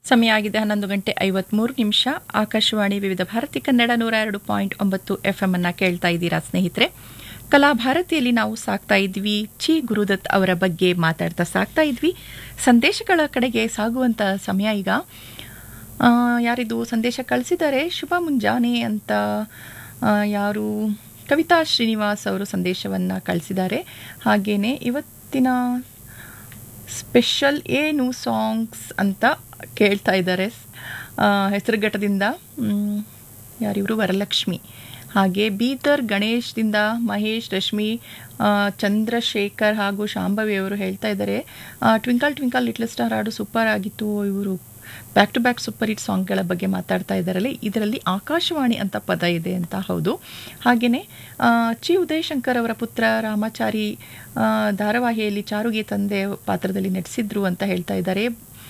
ಸಮಯ ಆಗಿದೆ ಹನ್ನೊಂದು ಗಂಟೆ ಐವತ್ಮೂರು ನಿಮಿಷ ಆಕಾಶವಾಣಿ ವಿವಿಧ ಭಾರತಿ ಕನ್ನಡ ನೂರ ಎರಡು ಪಾಯಿಂಟ್ ಒಂಬತ್ತು ಎಫ್ ಎಂ ಅನ್ನ ಕೇಳ್ತಾ ಇದ್ದೀರಾ ಸ್ನೇಹಿತರೆ ಕಲಾಭಾರತಿಯಲ್ಲಿ ನಾವು ಸಾಕ್ತಾ ಇದ್ವಿ ಚಿ ಗುರುದತ್ ಅವರ ಬಗ್ಗೆ ಮಾತಾಡ್ತಾ ಸಾಕ್ತಾ ಇದ್ವಿ ಸಂದೇಶಗಳ ಕಡೆಗೆ ಸಾಗುವಂತ ಸಮಯ ಈಗ ಆ, ಯಾರಿದು ಸಂದೇಶ ಕಳಿಸಿದ್ದಾರೆ ಶುಭ ಮುಂಜಾನೆ ಅಂತ ಆ, ಯಾರು ಕವಿತಾ ಶ್ರೀನಿವಾಸ್ ಅವರು ಸಂದೇಶವನ್ನು ಕಳಿಸಿದ್ದಾರೆ ಹಾಗೇನೆ ಇವತ್ತಿನ ಸ್ಪೆಷಲ್ ಏನು ಸಾಂಗ್ಸ್ ಅಂತ ಕೇಳ್ತಾ ಇದ್ದಾರೆ ಹೆಸರುಘಟ್ಟದಿಂದ ಮ್, ಯಾರಿವರು ವರಲಕ್ಷ್ಮಿ ಹಾಗೆ ಬೀದರ್ ಗಣೇಶ್ದಿಂದ ಮಹೇಶ್ ರಶ್ಮಿ ಆ, ಚಂದ್ರಶೇಖರ್ ಹಾಗೂ ಶಾಂಭವಿ ಅವರು ಹೇಳ್ತಾ ಇದ್ದಾರೆ ಟ್ವಿಂಕಲ್ ಟ್ವಿಂಕಲ್ ಲಿಟ್ಲ್ ಸ್ಟಾರ್ ಹಾಡು ಸೂಪರ್ ಆಗಿತ್ತು ಇವರು back to back super hit ಸಾಂಗ್ಗಳ ಬಗ್ಗೆ ಮಾತಾಡ್ತಾ ಇದ್ದಾರಲ್ಲ ಇದರಲ್ಲಿ ಆಕಾಶವಾಣಿ ಅಂತ ಪದ ಇದೆ ಅಂತ ಹೌದು ಹಾಗೆಯೇ ಚಿ ಉದಯಶಂಕರ್ ಅವರ ಪುತ್ರ ರಾಮಾಚಾರಿ ಆ, ಧಾರಾವಾಹಿಯಲ್ಲಿ ಚಾರುಗೆ ತಂದೆ ಪಾತ್ರದಲ್ಲಿ ನಟಿಸಿದ್ರು ಅಂತ ಹೇಳ್ತಾ ಇದ್ದಾರೆ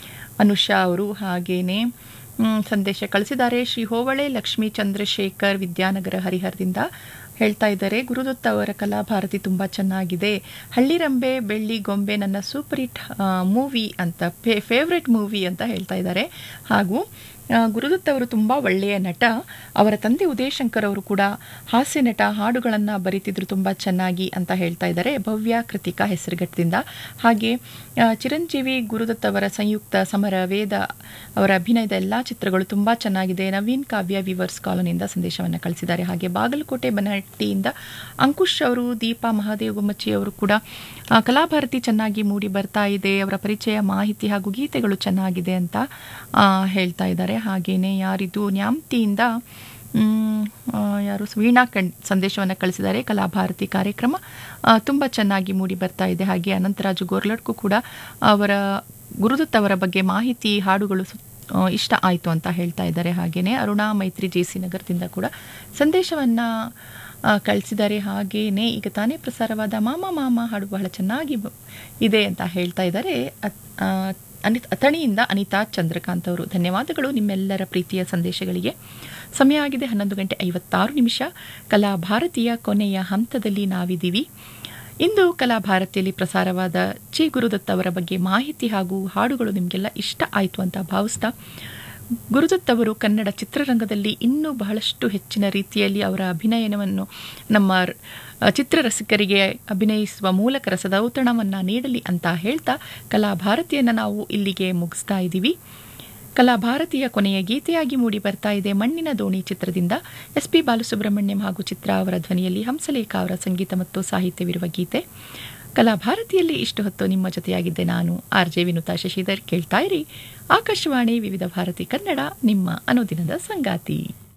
ಅನುಷಾ ಅವರು ಹಾಗೇನೆ ಮ್, ಸಂದೇಶ ಕಳಿಸಿದ್ದಾರೆ ಶ್ರೀ ಹೋವಳೆ ಲಕ್ಷ್ಮೀ ಚಂದ್ರಶೇಖರ್ ವಿದ್ಯಾನಗರ ಹರಿಹರದಿಂದ ಹೇಳ್ತಾ ಇದ್ದಾರೆ ಗುರುದತ್ತ ಅವರ ಕಲಾಭಾರತಿ ತುಂಬ ಚೆನ್ನಾಗಿದೆ ಹಳ್ಳಿರಂಬೆ ಬೆಳ್ಳಿ ಗೊಂಬೆ ನನ್ನ ಸೂಪರ್ ಹಿಟ್ ಮೂವಿ ಅಂತ ಫೇವ್ರೆಟ್ ಮೂವಿ ಅಂತ ಹೇಳ್ತಾ ಇದ್ದಾರೆ ಹಾಗೂ ಆ, ಗುರುದತ್ ಅವರು ತುಂಬ ಒಳ್ಳೆಯ ನಟ ಅವರ ತಂದೆ ಉದಯಶಂಕರ್ ಅವರು ಕೂಡ ಹಾಸ್ಯ ನಟ ಹಾಡುಗಳನ್ನು ಬರೀತಿದ್ರು ತುಂಬ ಚೆನ್ನಾಗಿ ಅಂತ ಹೇಳ್ತಾ ಇದ್ದಾರೆ ಭವ್ಯ ಕೃತಿಕಾ ಹೆಸರುಘಟ್ಟದಿಂದ ಹಾಗೆ ಆ, ಚಿರಂಜೀವಿ ಗುರುದತ್ ಅವರ ಸಂಯುಕ್ತ ಸಮರ ವೇದ ಅವರ ಅಭಿನಯದ ಎಲ್ಲ ಚಿತ್ರಗಳು ತುಂಬ ಚೆನ್ನಾಗಿದೆ ನವೀನ್ ಕಾವ್ಯ ವಿವರ್ಸ್ ಕಾಲೋನಿಯಿಂದ ಸಂದೇಶವನ್ನು ಕಳಿಸಿದ್ದಾರೆ ಹಾಗೆ ಬಾಗಲಕೋಟೆ ಬನಹಟ್ಟಿಯಿಂದ ಅಂಕುಶ್ ಅವರು ದೀಪಾ ಮಹಾದೇವ್ ಗುಮ್ಮಚ್ಚಿ ಅವರು ಕೂಡ ಆ, ಕಲಾಭಾರತಿ ಚೆನ್ನಾಗಿ ಮೂಡಿ ಬರ್ತಾ ಇದೆ ಅವರ ಪರಿಚಯ ಮಾಹಿತಿ ಹಾಗೂ ಗೀತೆಗಳು ಚೆನ್ನಾಗಿದೆ ಅಂತ ಆ, ಹೇಳ್ತಾ ಇದ್ದಾರೆ ಹಾಗೇನೆ ಯಾರಿದು ನ್ಯಾಮ್ತಿಯಿಂದ ಮ್, ಆ, ಯಾರು ವೀಣಾ ಕಣ್ ಸಂದೇಶವನ್ನು ಕಳಿಸಿದ್ದಾರೆ ಕಲಾಭಾರತಿ ಕಾರ್ಯಕ್ರಮ ಆ, ತುಂಬ ಚೆನ್ನಾಗಿ ಮೂಡಿ ಬರ್ತಾ ಇದೆ ಹಾಗೆ ಅನಂತರಾಜು ಗೋರ್ಲಡ್ಕು ಕೂಡ ಅವರ ಗುರುದತ್ ಅವರ ಬಗ್ಗೆ ಮಾಹಿತಿ ಹಾಡುಗಳು ಸು- ಆ, ಇಷ್ಟ ಆಯಿತು ಅಂತ ಹೇಳ್ತಾ ಇದ್ದಾರೆ ಹಾಗೆಯೇ ಅರುಣಾ ಮೈತ್ರಿ ಜೆ ಸಿ ನಗರದಿಂದ ಕೂಡ ಸಂದೇಶವನ್ನು ಕಳಿಸಿದ್ದಾರೆ ಹಾಗೇನೆ ಈಗ ತಾನೇ ಪ್ರಸಾರವಾದ ಮಾಮ ಮಾಮ ಹಾಡು ಬಹಳ ಚೆನ್ನಾಗಿ ಬ- ಇದೆ ಅಂತ ಹೇಳ್ತಾ ಇದ್ದಾರೆ ಅತ್- ಆ, ಅನಿತ್ ಅಥಣಿಯಿಂದ ಅನಿತಾ ಚಂದ್ರಕಾಂತ್ ಅವರು ಧನ್ಯವಾದಗಳು ನಿಮ್ಮೆಲ್ಲರ ಪ್ರೀತಿಯ ಸಂದೇಶಗಳಿಗೆ ಸಮಯ ಆಗಿದೆ ಹನ್ನೊಂದು ಗಂಟೆ ಐವತ್ತಾರು ನಿಮಿಷ ಕಲಾ ಭಾರತೀಯ ಕೊನೆಯ ಹಂತದಲ್ಲಿ ನಾವಿದ್ದೀವಿ ಇಂದು ಕಲಾ ಭಾರತಿಯಲ್ಲಿ ಪ್ರಸಾರವಾದ ಚಿ ಗುರುದತ್ ಅವರ ಬಗ್ಗೆ ಮಾಹಿತಿ ಹಾಗೂ ಹಾಡುಗಳು ನಿಮಗೆಲ್ಲ ಇಷ್ಟ ಆಯಿತು ಅಂತ ಭಾವಿಸ್ತಾ ಗುರುದತ್ ಅವರು ಕನ್ನಡ ಚಿತ್ರರಂಗದಲ್ಲಿ ಇನ್ನೂ ಬಹಳಷ್ಟು ಹೆಚ್ಚಿನ ರೀತಿಯಲ್ಲಿ ಅವರ ಅಭಿನಯನವನ್ನು ನಮ್ಮ ರ- ಚಿತ್ರರಸಿಕರಿಗೆ ಅಭಿನಯಿಸುವ ಮೂಲಕ ರಸದೌತಣವನ್ನು ನೀಡಲಿ ಅಂತ ಹೇಳ್ತಾ ಕಲಾ ಭಾರತಿಯನ್ನು ನಾವು ಇಲ್ಲಿಗೆ ಮುಗಿಸ್ತಾ ಇದ್ದೀವಿ ಕಲಾ ಭಾರತೀಯ ಕೊನೆಯ ಗೀತೆಯಾಗಿ ಮೂಡಿ ಬರ್ತಾ ಇದೆ ಮಣ್ಣಿನ ದೋಣಿ ಚಿತ್ರದಿಂದ ಎಸ್ ಪಿ ಬಾಲಸುಬ್ರಹ್ಮಣ್ಯಂ ಹಾಗೂ ಚಿತ್ರ ಅವರ ಧ್ವನಿಯಲ್ಲಿ ಹಂಸಲೇಖ ಅವರ ಸಂಗೀತ ಮತ್ತು ಸಾಹಿತ್ಯವಿರುವ ಗೀತೆ ಕಲಾ ಭಾರತಿಯಲ್ಲಿ ಇಷ್ಟು ಹೊತ್ತು ನಿಮ್ಮ ಜೊತೆಯಾಗಿದ್ದೆ ನಾನು ಆರ್ ಜೆ ವಿನುತಾ ಶಶಿಧರ್ ಕೇಳ್ತಾ ಇರಿ ಆಕಾಶವಾಣಿ ವಿವಿಧ ಭಾರತಿ ಕನ್ನಡ ನಿಮ್ಮ ಅನುದಿನದ ಸಂಗಾತಿ